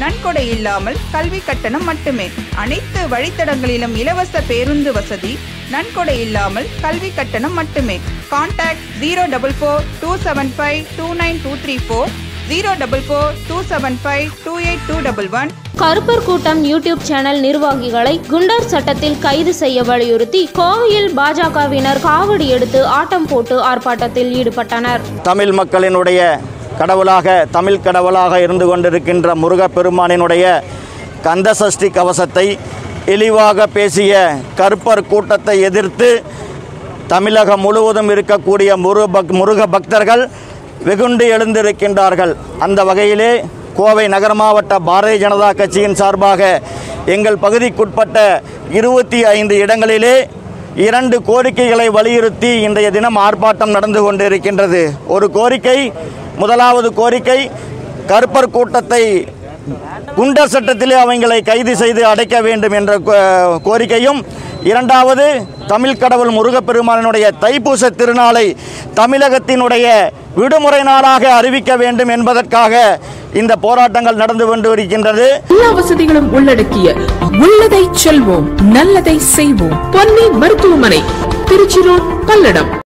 நன்கொடை இல்லாமல் கல்வி கட்டணம் மட்டுமே அனைத்து வழித்தடங்களிலும் இலவச பேருந்து வசதி நன்கொடை இல்லாமல் கல்வி கட்டணம் மட்டுமே contact zero double four two seven five two nine two three four zero double four two seven five two eight two double one Karuppar Koottam YouTube channel நிர்வாகிகளை குண்டர் சட்டத்தில் கைது செய்ய வலியுறுத்தி கோவையில் பாஜகவினர் காவடி எடுத்து ஆட்டம் போட்டு ஆர்ப்பாட்டத்தில் ஈடுபட்டனர் தமிழ் மக்களினுடைய கடவுளாக தமிழ் கடவுளாக இருந்து கொண்டிருக்கின்ற முருகப்பெருமானினுடைய கந்த சஷ்டி கவசத்தை இழிவாக பேசிய கருப்பர் கூட்டத்தை எதிர்த்து தமிழகம் முழுவதும் இருக்கக்கூடிய முரு பக் முருக பக்தர்கள் வெகுண்டு எழுந்திருக்கின்றார்கள் அந்த வகையிலே கோவை நகர மாவட்ட பாரதிய ஜனதா கட்சியின் சார்பாக எங்கள் பகுதிக்குட்பட்ட இருபத்தி ஐந்து இடங்களிலே இரண்டு கோரிக்கைகளை வலியுறுத்தி இன்றைய தினம் ஆர்ப்பாட்டம் நடந்து கொண்டிருக்கின்றது ஒரு கோரிக்கை முதலாவது கோரிக்கை கருப்பர் கூட்டத்தை குண்டர் சட்டத்திலே அவங்களை கைது செய்து அடைக்க வேண்டும் என்ற கோ- கோரிக்கையும் இரண்டாவது தமிழ் கடவுள் முருகப்பெருமானினுடைய தைப்பூச திருநாளை தமிழகத்தினுடைய விடுமுறை நாளாக அறிவிக்க வேண்டும் என்பதற்காக இந்த போராட்டங்கள் நடந்து கொண்டு இருக்கின்றது எல்லா வசதிகளும் உள்ளடக்கிய உள்ளதை செல்வோம் நல்லதை செய்வோம் பொன்னி மருத்துவமனை திருச்சி ரோட் பல்லடம்